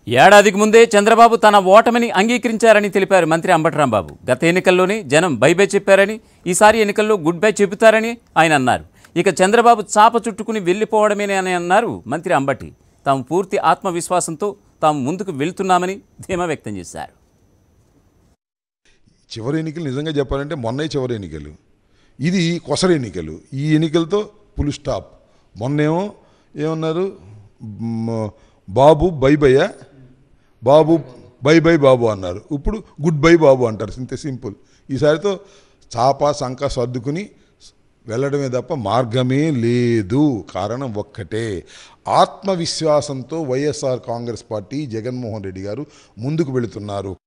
ఏడాదికి ముందే చంద్రబాబు తన ఓటమిని అంగీకరించారని తెలిపారు మంత్రి అంబటరాంబాబు గత ఎన్నికల్లోనే జనం బై బై చెప్పారని ఈసారి ఎన్నికల్లో గుడ్ బై చెబుతారని ఆయన అన్నారు ఇక చంద్రబాబు చాప చుట్టుకుని వెళ్ళిపోవడమేనే అని అన్నారు మంత్రి అంబటి తాము పూర్తి ఆత్మవిశ్వాసంతో తాము ముందుకు వెళ్తున్నామని ధీమా వ్యక్తం చేశారు చివరి ఎన్నికలు నిజంగా చెప్పాలంటే మొన్నే చివరి ఎన్నికలు ఇది కొసరి ఎన్నికలు ఈ ఎన్నికలతో ఫుల్ స్టాప్ మొన్నేమో ఏమన్నారు మ్, బాబు బై బయ్య బాబు బై బై బాబు అన్నారు ఇప్పుడు గుడ్ బై బాబు అంటారు ఇంత సింపుల్ ఈసారితో చాప సంక సర్దుకుని వెళ్ళడమే తప్ప మార్గమే లేదు కారణం ఒక్కటే ఆత్మవిశ్వాసంతో YSR Congress party Jaganmohan Reddy గారు ముందుకు వెళుతున్నారు